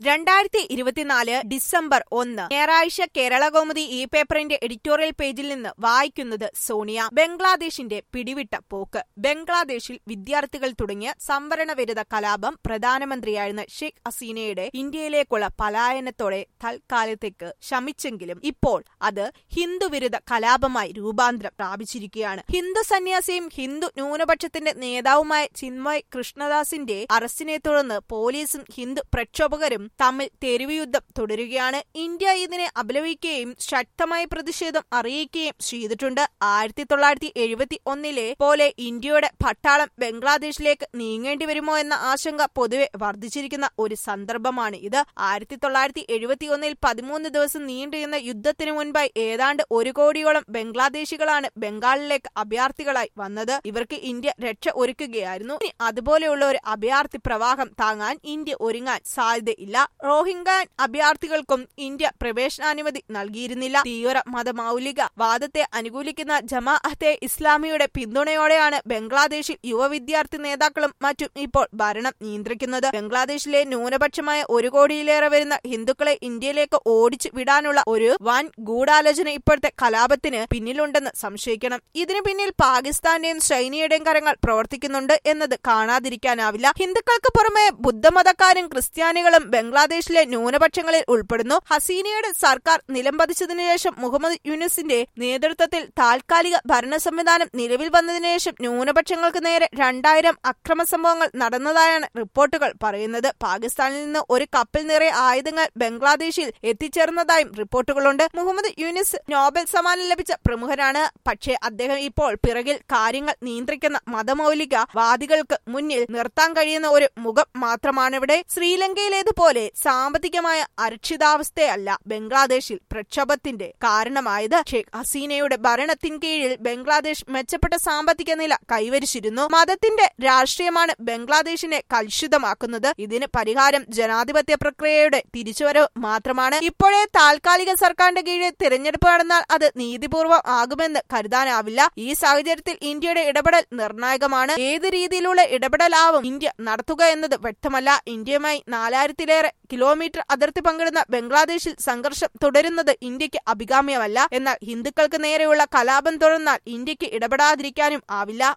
രണ്ടായിരത്തി ഇരുപത്തിനാല് ഡിസംബർ ഒന്ന് ഞായറാഴ്ച കേരള കൗമുദി ഈ പേപ്പറിന്റെ എഡിറ്റോറിയൽ പേജിൽ നിന്ന് വായിക്കുന്നത് സോണിയ ബംഗ്ലാദേശിന്റെ പിടിവിട്ട പോക്ക് ബംഗ്ലാദേശിൽ വിദ്യാർത്ഥികൾ തുടങ്ങിയ സംവരണ വിരുദ്ധ കലാപം പ്രധാനമന്ത്രിയായിരുന്ന ഷെയ്ഖ് ഹസീനയുടെ ഇന്ത്യയിലേക്കുള്ള പലായനത്തോടെ തൽക്കാലത്തേക്ക് ശമിച്ചെങ്കിലും ഇപ്പോൾ അത് ഹിന്ദുവിരുദ്ധ കലാപമായി രൂപാന്തരം പ്രാപിച്ചിരിക്കുകയാണ് ഹിന്ദു സന്യാസിയും ഹിന്ദു ന്യൂനപക്ഷത്തിന്റെ നേതാവുമായ ചിന്മയ് കൃഷ്ണദാസിന്റെ അറസ്റ്റിനെ തുടർന്ന് പോലീസും ഹിന്ദു പ്രക്ഷോഭകരും തമ്മിൽ തെരുവുയുദ്ധം തുടരുകയാണ് ഇന്ത്യ ഇതിനെ അപലപിക്കുകയും ശക്തമായ പ്രതിഷേധം അറിയിക്കുകയും ചെയ്തിട്ടുണ്ട് ആയിരത്തി തൊള്ളായിരത്തി എഴുപത്തി ഒന്നിലെ പോലെ ഇന്ത്യയുടെ പട്ടാളം ബംഗ്ലാദേശിലേക്ക് നീങ്ങേണ്ടി വരുമോ എന്ന ആശങ്ക പൊതുവെ വർദ്ധിച്ചിരിക്കുന്ന ഒരു സന്ദർഭമാണ് ഇത് ആയിരത്തി തൊള്ളായിരത്തി എഴുപത്തി ഒന്നിൽ പതിമൂന്ന് ദിവസം നീണ്ടുനിന്ന യുദ്ധത്തിനു മുൻപായി ഏതാണ്ട് ഒരു കോടിയോളം ബംഗ്ലാദേശികളാണ് ബംഗാളിലേക്ക് അഭയാർത്ഥികളായി വന്നത് ഇവർക്ക് ഇന്ത്യ രക്ഷ ഒരുക്കുകയായിരുന്നു ഇനി അതുപോലെയുള്ള ഒരു അഭയാർത്ഥി പ്രവാഹം താങ്ങാൻ ഇന്ത്യ ഒരുങ്ങാൻ സാധ്യതയില്ല റോഹിംഗ്യൻ അഭയാർത്ഥികൾക്കും ഇന്ത്യ പ്രവേശനാനുമതി നൽകിയിരുന്നില്ല തീവ്ര മതമൗലിക വാദത്തെ അനുകൂലിക്കുന്ന ജമാഅത്തെ ഇസ്ലാമിയുടെ പിന്തുണയോടെയാണ് ബംഗ്ലാദേശിൽ യുവ വിദ്യാർത്ഥി നേതാക്കളും മറ്റും ഇപ്പോൾ ഭരണം നിയന്ത്രിക്കുന്നത് ബംഗ്ലാദേശിലെ ന്യൂനപക്ഷമായ ഒരു കോടിയിലേറെ വരുന്ന ഹിന്ദുക്കളെ ഇന്ത്യയിലേക്ക് ഓടിച്ചു വിടാനുള്ള ഒരു വൻ ഗൂഢാലോചന ഇപ്പോഴത്തെ കലാപത്തിന് പിന്നിലുണ്ടെന്ന് സംശയിക്കണം ഇതിനു പിന്നിൽ പാകിസ്ഥാന്റെയും ചൈനയുടെയും കരങ്ങൾ പ്രവർത്തിക്കുന്നുണ്ട് എന്നത് കാണാതിരിക്കാനാവില്ല ഹിന്ദുക്കൾക്ക് പുറമെ ബുദ്ധമതക്കാരും ക്രിസ്ത്യാനികളും ബംഗ്ലാദേശിലെ ന്യൂനപക്ഷങ്ങളിൽ ഉൾപ്പെടുന്നു ഹസീനയുടെ സർക്കാർ നിലംപതിച്ചതിനു ശേഷം മുഹമ്മദ് യൂനിസിന്റെ നേതൃത്വത്തിൽ താൽക്കാലിക ഭരണ സംവിധാനം നിലവിൽ വന്നതിനു ശേഷം ന്യൂനപക്ഷങ്ങൾക്ക് നേരെ രണ്ടായിരം അക്രമ സംഭവങ്ങൾ നടന്നതായാണ് റിപ്പോർട്ടുകൾ പറയുന്നത് പാകിസ്ഥാനിൽ നിന്ന് ഒരു കപ്പൽ നിറയെ ആയുധങ്ങൾ ബംഗ്ലാദേശിൽ എത്തിച്ചേർന്നതായും റിപ്പോർട്ടുകളുണ്ട് മുഹമ്മദ് യൂനിസ് നോബൽ സമ്മാനം ലഭിച്ച പ്രമുഖനാണ് പക്ഷേ അദ്ദേഹം ഇപ്പോൾ പിറകിൽ കാര്യങ്ങൾ നിയന്ത്രിക്കുന്ന മതമൗലിക വാദികൾക്ക് മുന്നിൽ നിർത്താൻ കഴിയുന്ന ഒരു മുഖം മാത്രമാണിവിടെ ശ്രീലങ്കയിലേതുപോലെ സാമ്പത്തികമായ അരക്ഷിതാവസ്ഥയല്ല ബംഗ്ലാദേശിൽ പ്രക്ഷോഭത്തിന്റെ കാരണമായത് ഷെയ്ഖ് ഹസീനയുടെ ഭരണത്തിൻ കീഴിൽ ബംഗ്ലാദേശ് മെച്ചപ്പെട്ട സാമ്പത്തിക നില കൈവരിച്ചിരുന്നു മതത്തിന്റെ രാഷ്ട്രീയമാണ് ബംഗ്ലാദേശിനെ കലുഷിതമാക്കുന്നത് ഇതിന് പരിഹാരം ജനാധിപത്യ പ്രക്രിയയുടെ തിരിച്ചുവരവ് മാത്രമാണ് ഇപ്പോഴേ താൽക്കാലിക സർക്കാരിന്റെ കീഴിൽ തിരഞ്ഞെടുപ്പ് നടന്നാൽ അത് നീതിപൂർവം ആകുമെന്ന് കരുതാനാവില്ല ഈ സാഹചര്യത്തിൽ ഇന്ത്യയുടെ ഇടപെടൽ നിർണായകമാണ് ഏത് രീതിയിലുള്ള ഇടപെടലാവും ഇന്ത്യ നടത്തുക എന്നത് വ്യക്തമല്ല ഇന്ത്യയുമായി നാലായിരത്തിലേറെ കിലോമീറ്റർ അതിർത്തി പങ്കിടുന്ന ബംഗ്ലാദേശിൽ സംഘർഷം തുടരുന്നത് ഇന്ത്യക്ക് അഭികാമ്യമല്ല എന്നാൽ ഹിന്ദുക്കൾക്ക് നേരെയുള്ള കലാപം തുടർന്നാൽ ഇന്ത്യക്ക് ഇടപെടാതിരിക്കാനും ആവില്ല